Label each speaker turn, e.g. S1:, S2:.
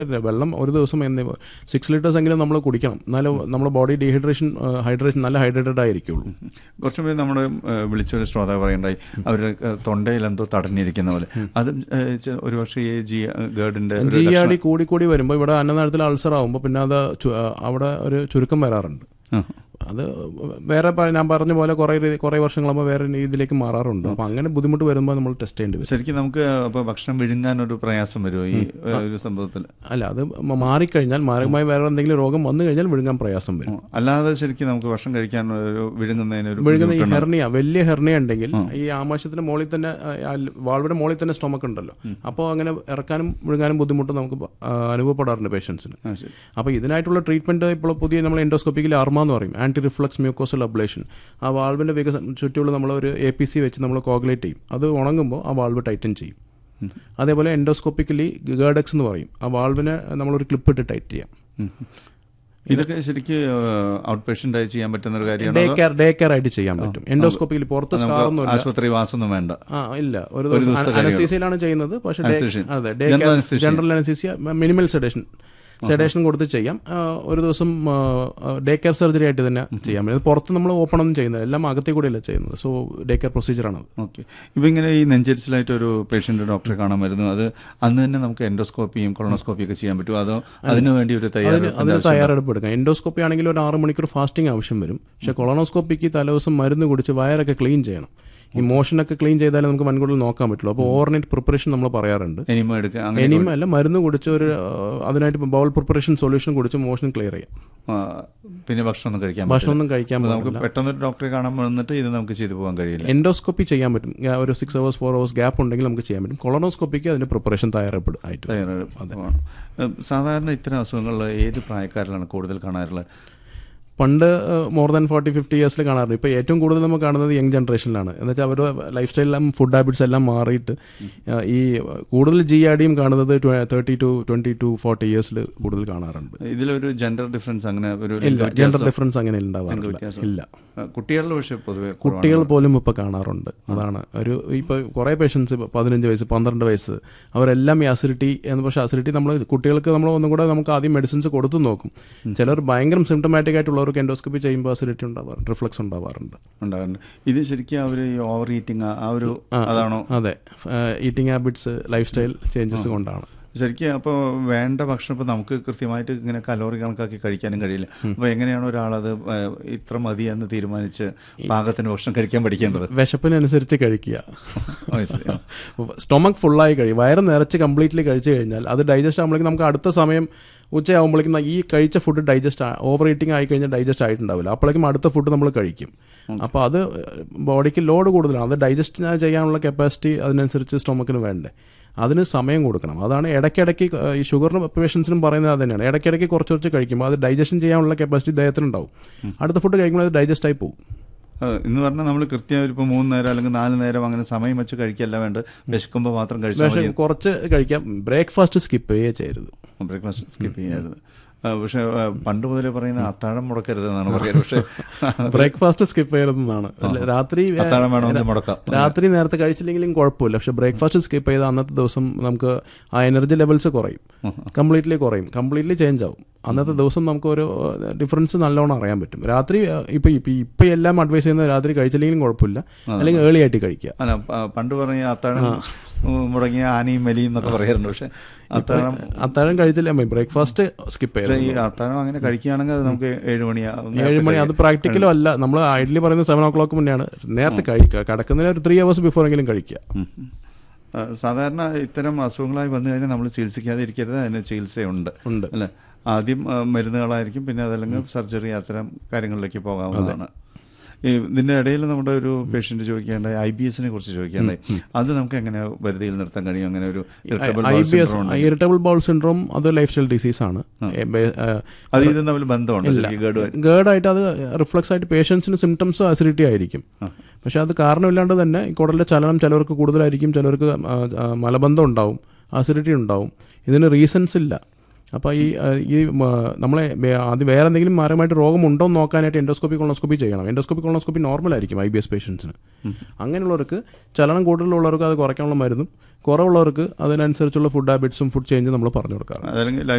S1: വെള്ളം ഒരു ദിവസം എന്ന് സിക്സ് ലിറ്റേഴ്സ് എങ്കിലും നമ്മൾ കുടിക്കണം എന്നാലും നമ്മുടെ ബോഡി ഡീഹൈഡ്രേഷൻ ഹൈഡ്രേഷൻ നല്ല ഹൈഡ്രേറ്റഡ് ആയിരിക്കുള്ളൂ
S2: കുറച്ചു മുമ്പ് നമ്മുടെ ഏഹ്, വിളിച്ചൊരു ശ്രോതാവ് പറയണ്ടായി അവരുടെ ഏഹ്, തൊണ്ടയിൽ എന്തോ തടഞ്ഞിരിക്കുന്ന പോലെ അത് ഏഹ്, ചെ- ഒരുപക്ഷെ ഈ ജി ഗേർഡിന്റെ ഒരു
S1: ജി ആർ
S2: ലക്ഷണം-
S1: ഡി കൂടി കൂടി വരുമ്പോൾ ഇവിടെ അന്നനാളത്തിൽ അൾസർ ആകുമ്പോൾ പിന്നെ അത് ചു- ആ, അവിടെ ഒരു ചുരുക്കം വരാറുണ്ട്
S2: ആ.
S1: അത് വേറെ പ- ഞാൻ പറഞ്ഞ പോലെ കുറേ രീതി- കുറേ വർഷങ്ങളാകുമ്പോൾ വേറെ രീതിയിലേക്ക് മാറാറുണ്ട് അപ്പോൾ അങ്ങനെ ബുദ്ധിമുട്ട് വരുമ്പോൾ നമ്മൾ ടെസ്റ്റ് ചെയ്യേണ്ടി വരും
S2: ശരിക്കും നമുക്ക് അപ്പോൾ ഭക്ഷണം വിഴുങ്ങാൻ ഒരു പ്രയാസം വരുമോ ഈ ഏഹ്, ഒരു സംഭവത്തിൽ
S1: അല്ല അത് മ- മാറിക്കഴിഞ്ഞാൽ മാരകമായി വേറെ എന്തെങ്കിലും രോഗം വന്നു കഴിഞ്ഞാൽ വിഴുങ്ങാൻ പ്രയാസം വരും
S2: അല്ലാതെ ശരിക്കും നമുക്ക് ഭക്ഷണം കഴിക്കാൻ ഒരു വിഴുങ്ങുന്നതിന് ഒരു
S1: വിഴുങ്ങുന്ന ഈ
S2: ബുദ്ധിമുട്ടുണ്ടോ?
S1: ഹെർണിയ വലിയ ഹെർണിയ ഉണ്ടെങ്കിൽ ഈ ആമാശയത്തിന്റെ മുകളിൽ തന്നെ ആ, വാൾവിന്റെ മുകളിൽ തന്നെ സ്റ്റൊമക്ക് ഉണ്ടല്ലോ അപ്പോൾ അങ്ങനെ ഇറക്കാനും വിഴുങ്ങാനും ബുദ്ധിമുട്ട് നമുക്ക് പ- ആ, അനുഭവപ്പെടാറുണ്ട് പേഷ്യൻസിന്
S2: ആ, ശരി.
S1: അപ്പോൾ ഇതിനായിട്ടുള്ള ട്രീറ്റ്മെന്റ് ഇപ്പോൾ പുതിയ നമ്മൾ എൻഡോസ്കോപ്പിക്കൽ ആർമ എന്ന് പറയും ആന്റി റിഫ്ലക്സ് മ്യൂക്കോസൽ അബ്ലേഷൻ ആ വാൾവിന്റെ വികസനം ചുറ്റുമുള്ള നമ്മൾ ഒരു എ പി സി വെച്ച് നമ്മൾ കോഗുലേറ്റ് ചെയ്യും അത് ഉണങ്ങുമ്പോൾ ആ വാൾവ് ടൈറ്റൻ ചെയ്യും അതേപോലെ എൻഡോസ്കോപ്പിക്കലി ഗേർഡെക്സ് എന്ന് പറയും ആ വാൾവിനെ നമ്മളൊരു ക്ലിപ്പ് ഇട്ട് ടൈറ്റ് ചെയ്യാം
S2: ഉം. ഇതൊക്കെ ശരിക്ക് ഔട്ട് പേഷ്യന്റ് ആയി ചെയ്യാൻ പറ്റുന്ന ഒരു
S1: ഡേ
S2: കാര്യമാണ്
S1: കെയർ ഡേ കെയർ ആയിട്ട് ചെയ്യാൻ പറ്റും എൻഡോസ്കോപ്പിക്കലി പുറത്ത് സ്കാറൊന്നും ഇല്ല
S2: ആശുപത്രി വാസമൊന്നും വേണ്ട
S1: ആ ഇല്ല ഒരു
S2: ഒരു
S1: ദിവസം
S2: ദിവസത്തെ
S1: അനസ്തീസിയയിലാണ് ചെയ്യുന്നത് പക്ഷേ ഡേ-
S2: Anesthesia.
S1: അതെ day
S2: General anesthesia.
S1: General anaesthesia minimal sedation sedation കൊടുത്ത് ചെയ്യാം ആ, ഒരു ദിവസം ഡേ കെയർ സർജറി ആയിട്ട് തന്നെ ചെയ്യാം ഇത് പുറത്ത് നമ്മൾ ഓപ്പൺ ഒന്നും ചെയ്യുന്നത് എല്ലാം അകത്തേ കൂടെയല്ല ചെയ്യുന്നത് സോ ഡേ കെയർ പ്രൊസീജിയറാണ്
S2: ഓക്കെ ഇപ്പം ഇങ്ങനെ ഈ നെഞ്ചരിച്ചിലായിട്ട് ഒരു പേഷ്യന്റ് ഡോക്ടറെ കാണാൻ വരുന്നു അത് അന്ന് തന്നെ നമുക്ക് എൻഡോസ്കോപ്പിയും കൊളോണോസ്കോപ്പിയും ഒക്കെ ചെയ്യാൻ പറ്റുമോ അതോ അതിനു വേണ്ടി ഒരു
S1: അതിന്
S2: തയ്യാറെടുപ്പ്
S1: അതിന് തയ്യാറെടുപ്പ് എടുക്കാം എൻഡോസ്കോപ്പി ആണെങ്കിൽ ഒരു ആറ് മണിക്കൂർ ഫാസ്റ്റിംഗ് ആവശ്യം വരും പക്ഷേ കൊളോണോസ്കോപ്പിക്ക് തലേദിവസം മരുന്ന് കുടിച്ച് വയറൊക്കെ ക്ലീൻ ചെയ്യണം ഈ മോഷനൊക്കെ ക്ലീൻ ചെയ്താലേ നമുക്ക് വൻകുടൽ നോക്കാൻ പറ്റുള്ളൂ അപ്പോൾ ഓവർനൈറ്റ് പ്രിപ്പറേഷൻ നമ്മൾ പറയാറുണ്ട്
S2: എനിമ എടുക്കുക അങ്ങനെ
S1: ഇനിയും അല്ല മരുന്ന് കുടിച്ച് ഒരു ആ, അതിനായിട്ട് ബൗൾ പ്രിപ്പറേഷൻ സൊല്യൂഷൻ കുടിച്ച് മോഷൻ ക്ലിയർ ചെയ്യാം
S2: ആ, പിന്നെ ഭക്ഷണം ഒന്നും കഴിക്കാൻ
S1: ഭക്ഷണം ഒന്നും കഴിക്കാൻ
S2: പറ്റില്ല. നമുക്ക്
S1: പറ്റില്ല
S2: പെട്ടെന്ന് ഒരു ഡോക്ടറെ കാണാൻ വന്നിട്ട് ഇത് നമുക്ക് ചെയ്തു പോകാൻ കഴിയില്ല
S1: എൻഡോസ്കോപ്പി ചെയ്യാൻ പറ്റും ആ, ഒരു six hours four hours gap ഉണ്ടെങ്കിൽ നമുക്ക് ചെയ്യാൻ പറ്റും കൊളോണോസ്കോപ്പിക്ക് അതിന്റെ പ്രിപ്പറേഷൻ തയ്യാറെടുപ്പ് ആയിട്ട് വരും.
S2: തയ്യാറെടുപ്പാണ് ഏഹ്, സാധാരണ ഇത്തരം അസുഖങ്ങളിൽ ഏത് പ്രായക്കാരിലാണ് കൂടുതൽ കാണാറുള്ളത്
S1: പണ്ട് മോർ ദാൻ ഫോർട്ടി ഫിഫ്റ്റി ഇയേഴ്സിൽ കാണാറുണ്ട് ഇപ്പോൾ ഏറ്റവും കൂടുതൽ നമ്മൾ കാണുന്നത് യങ് ജനറേഷനിലാണ് എന്ന് വെച്ചാൽ അവരുടെ ലൈഫ് സ്റ്റൈലെല്ലാം ഫുഡ് ഹാബിറ്റ്സ് എല്ലാം മാറിയിട്ട് ആ, ഈ കൂടുതൽ ജി ആർ ഡിയും കാണുന്നത് thirty to twenty to forty ഇയേഴ്സിൽ കൂടുതൽ കാണാറുണ്ട്
S2: ഇതിലൊരു ജെൻഡർ ഡിഫറൻസ് അങ്ങനെ ഒരു
S1: ഇല്ല
S2: ലിംഗ
S1: ജെൻഡർ
S2: വ്യത്യാസം-
S1: ഡിഫറൻസ് അങ്ങനെ ഉണ്ടാവാറില്ല
S2: വ്യത്യാസം?
S1: ഇല്ല
S2: ആ, കുട്ടികളിൽ പക്ഷേ പൊതുവെ
S1: കുട്ടികൾ പോലും ഇപ്പോൾ കാണാറുണ്ട് അതാണ് ഒരു ഇപ്പോൾ കുറേ പേഷ്യൻസ് പതിനഞ്ച് വയസ്സ് പന്ത്രണ്ട് വയസ്സ് അവരെല്ലാം ഈ അസിഡിറ്റി എന്ന് പക്ഷേ അസിഡിറ്റി നമ്മൾ കുട്ടികൾക്ക് നമ്മൾ ഒന്നും കൂടെ നമുക്ക് ആദ്യം മെഡിസിൻസ് കൊടുത്തു നോക്കും ചിലർ ഭയങ്കര സിംറ്റമാറ്റിക് ആയിട്ടുള്ളവർക്ക് എൻഡോസ്കോപ്പി ചെയ്യുമ്പോൾ അസിഡിറ്റി ഉണ്ടാവാറുണ്ട് റിഫ്ലക്സ് ഉണ്ടാവാറുണ്ട്
S2: ഉണ്ടാകാറുണ്ട് ഇത് ശരിക്കും അവർ ഈ ഓവർ ഈറ്റിംഗ് ആ ഒരു അതാണോ
S1: അതെ eating habits life style changes കൊണ്ടാണ്
S2: ശരിക്കും അപ്പോൾ വേണ്ട ഭക്ഷണം ഇപ്പോൾ നമുക്ക് കൃത്യമായിട്ട് ഇങ്ങനെ കലോറി കണക്കാക്കി കഴിക്കാനും കഴിയില്ല അപ്പോൾ എങ്ങനെയാണ് ഒരാളത് ആ, ഇത്ര മതി എന്ന് തീരുമാനിച്ച് പാകത്തിന് ഭക്ഷണം കഴിക്കാൻ പഠിക്കേണ്ടത്
S1: വിശപ്പിനനുസരിച്ച് കഴിക്കുക
S2: ഓ, ശരി. ആ.
S1: സ്റ്റൊമക്ക് ഫുള്ളായി കഴിയും വയറ് നിറച്ച് കംപ്ലീറ്റ്ലി കഴിച്ചു കഴിഞ്ഞാൽ അത് ഡൈജസ്റ്റ് ആകുമ്പോഴേക്കും നമുക്ക് അടുത്ത സമയം ഉച്ചയാകുമ്പോഴേക്കും ഈ കഴിച്ച ഫുഡ് ഡൈജസ്റ്റ് ഓവർ ഈറ്റിംഗ് ആയി കഴിഞ്ഞാൽ ഡൈജസ്റ്റ് ആയിട്ടുണ്ടാവില്ല അപ്പോഴേക്കും അടുത്ത ഫുഡ് നമ്മൾ കഴിക്കും അപ്പോൾ അത് ബോഡിക്ക് ലോഡ് കൂടുതലാണ് അത് ഡൈജസ്റ്റ് ചെയ്യാനുള്ള കപ്പാസിറ്റി അതിനനുസരിച്ച് സ്റ്റൊമക്കിന് വേണ്ടേ അതിന് സമയം കൊടുക്കണം അതാണ് ഇടയ്ക്കിടയ്ക്ക് ഏഹ്, ഈ ഷുഗറിന് പേഷ്യൻസിനും പറയുന്നത് അത് തന്നെയാണ് ഇടയ്ക്കിടയ്ക്ക് കുറച്ച് കുറച്ച് കഴിക്കുമ്പോൾ അത് ഡൈജഷൻ ചെയ്യാനുള്ള കപ്പാസിറ്റി ദേഹത്തിനുണ്ടാവും അടുത്ത ഫുഡ് കഴിക്കുമ്പോൾ അത് ഡൈജസ്റ്റ് ആയി പോകും
S2: ആ, എന്ന് പറഞ്ഞാൽ നമ്മൾ കൃത്യം ഇപ്പോൾ മൂന്ന് നേരം അല്ലെങ്കിൽ നാല് നേരം അങ്ങനെ സമയം വെച്ച് കഴിക്കല്ല വേണ്ട വിശക്കുമ്പോൾ മാത്രം കഴിച്ചാൽ
S1: പക്ഷേ
S2: മതി
S1: കുറച്ച് കഴിക്കാം ബ്രേക്ക്ഫാസ്റ്റ് സ്കിപ്പ് ചെയ്യേ ചെയ്യരുത്
S2: ബ്രേക്ക്ഫാസ്റ്റ് സ്കിപ്പ് ചെയ്യരുത് ആ, പക്ഷേ ആ, പണ്ട് മുതലേ പറയുന്ന അത്താഴം മുടക്കരുത് എന്നാണ് പറയുന്നത് പക്ഷേ
S1: ബ്രേക്ക്ഫാസ്റ്റ് സ്കിപ്പ് ചെയ്യരുതെന്നാണ് അല്ല, രാത്രി ഏ,
S2: അത്താഴം വേണമെങ്കിൽ മുടക്കാം
S1: രാത്രി നേരത്തെ കഴിച്ചില്ലെങ്കിലും കുഴപ്പമില്ല പക്ഷെ ബ്രേക്ക്ഫാസ്റ്റ് സ്കിപ്പ് ചെയ്താൽ അന്നത്തെ ദിവസം നമുക്ക് ആ എനർജി ലെവൽസ് കുറയും കംപ്ലീറ്റ്ലി കുറയും കംപ്ലീറ്റ്ലി ചേഞ്ച് ആവും അന്നത്തെ ദിവസം നമുക്ക് ഒരു ഡിഫറൻസ് നല്ലോണം അറിയാൻ പറ്റും രാത്രി ഇപ്പം ഇപ്പം ഇപ്പം എല്ലാം അഡ്വൈസ് ചെയ്യുന്നത് രാത്രി കഴിച്ചില്ലെങ്കിലും കുഴപ്പമില്ല അല്ലെങ്കിൽ ഏർലി ആയിട്ട് കഴിക്കുക
S2: അല്ല പ- പണ്ട് പറഞ്ഞ അത്താഴം ഉം, മുടങ്ങിയ ആനയും മലിയും എന്നൊക്കെ പറയാറുണ്ട് പക്ഷെ അത്താഴം
S1: അത്താഴം കഴിച്ചില്ല ബ്രേക്ക്ഫാസ്റ്റ് സ്കിപ്പ്
S2: പക്ഷേ
S1: ചെയ്യരുത്
S2: ഈ അത്താഴം അങ്ങനെ കഴിക്കുകയാണെങ്കിൽ അത് നമുക്ക് ഏഴ് മണിയാവും
S1: ഏഴ് മണി അത് പ്രാക്ടിക്കലും അല്ല നമ്മൾ ഐഡിയലി പറയുന്നത് സെവൻ ഓ ക്ലോക്ക് മുന്നെയാണ് നേരത്തെ കഴിക്കുക കിടക്കുന്നതിന് ഒരു ത്രീ അവേഴ്സ് ബിഫോർ എങ്കിലും കഴിക്കുക
S2: ഉം. ആ, സാധാരണ ഇത്തരം അസുഖങ്ങളായി വന്നു കഴിഞ്ഞാൽ നമ്മൾ ചികിത്സിക്കാതെ ഇരിക്കരുത് അതിന് ചികിത്സയുണ്ട്
S1: ഉണ്ട്
S2: അല്ലേ ആദ്യം ആ, മരുന്നുകളായിരിക്കും പിന്നെ അതല്ലെങ്കിൽ സർജറി അത്തരം കാര്യങ്ങളിലേക്ക് പോകാവുന്നതാണ് ഈ ഇതിന്റെ ഇടയിൽ നമ്മുടെ ഒരു പേഷ്യന്റ് ചോദിക്കേണ്ടായി ഐ ബി എസിനെ കുറിച്ച് ചോദിക്കേണ്ടായി അത് നമുക്ക് എങ്ങനെ പരിധിയിൽ നിർത്താൻ കഴിയും അങ്ങനെ ഒരു irritable
S1: I
S2: bowel
S1: B S
S2: syndrome ഉണ്ടെങ്കിൽ?
S1: ഇറിറ്റബിൾ ബൗൾ സിൻഡ്രോം അത് ലൈഫ് സ്റ്റൈൽ ഡിസീസ് ആണ് ഏ, ബേ- ഏ,
S2: അത് ഇതും തമ്മിൽ ബന്ധമുണ്ട് ശരിക്കും ഗഡുവായി
S1: ഗേർഡായിട്ട് അത് റിഫ്ലക്സ് ആയിട്ട് പേഷ്യൻസിന് സിംറ്റംസ് അസിഡിറ്റി ആയിരിക്കും പക്ഷെ അത് കാരണമില്ലാണ്ട് തന്നെ ഈ കുടലിലെ ചലനം ചിലർക്ക് കൂടുതലായിരിക്കും ചിലർക്ക് ആ, ആ, മലബന്ധം ഉണ്ടാവും അസിഡിറ്റി ഉണ്ടാവും ഇതിന് റീസൺസ് ഇല്ല അപ്പോൾ ഈ ആ, ഈ മ, നമ്മളെ വേ- അത് വേറെ എന്തെങ്കിലും മാരകമായിട്ട് രോഗമുണ്ടോ എന്ന് നോക്കാനായിട്ട് എൻഡോസ്കോപ്പി കൊളോസ്കോപ്പി ചെയ്യണം എൻഡോസ്കോപ്പി കൊളോസ്കോപ്പി നോർമൽ ആയിരിക്കും ഐ ബി എസ് പേഷ്യൻസിന് അങ്ങനെയുള്ളവർക്ക് ചലനം കൂടുതലുള്ളവർക്ക് അത് കുറയ്ക്കാനുള്ള മരുന്നും കുറവുള്ളവർക്ക് അതിനനുസരിച്ചുള്ള ഫുഡ് ഹാബിറ്റ്സും ഫുഡ് ചേഞ്ചും നമ്മൾ പറഞ്ഞു കൊടുക്കാറുണ്ട്
S2: അതല്ലെങ്കിൽ